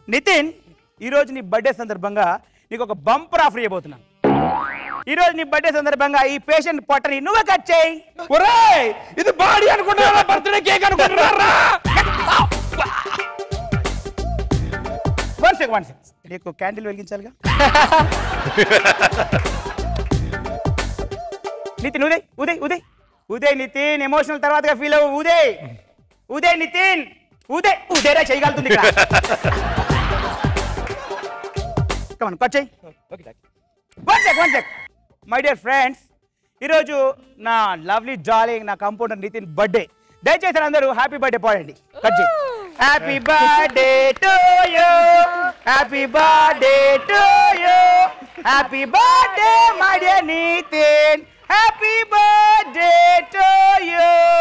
నితిన్ ఈరోజు నీ బర్త్డే సందర్భంగా నీకు ఒక బంపర్ ఆఫర్ ఇవ్వబోతున్నాను ఈరోజు నీ బర్త్డే సందర్భంగా ఈ పేషెంట్ పొట్టని నువ్వే కట్ చేయి ఒరేయ్ ఇది బాడీ అనుకుంటున్నారా బర్త్డే కేక్ అనుకుంటున్నారా వన్ సెక్ వన్ సెక్ నీకు క్యాండిల్ వెలిగించాలిగా నితిన్ ఉదయ్ ఉదయ్ ఉదయ్ ఉదయ్ నితిన్ ఎమోషనల్ తర్వాతగా ఫీల్ అవ్వు ఉదయ్ ఉదయ్ నితిన్ ఉదయ్ ఉదయ్ రా చేయగలుగుతుంది కమన్ కట్ చేయి one sec one sec my dear friends ఈరోజు నా లవ్లీ డార్లింగ్ నా కంపౌండర్ నితిన్ బర్త్డే దయచేసి అందరూ హ్యాపీ బర్త్డే పాడండి కట్ చేయి happy birthday to you happy birthday to you happy birthday my dear Nitin happy birthday to you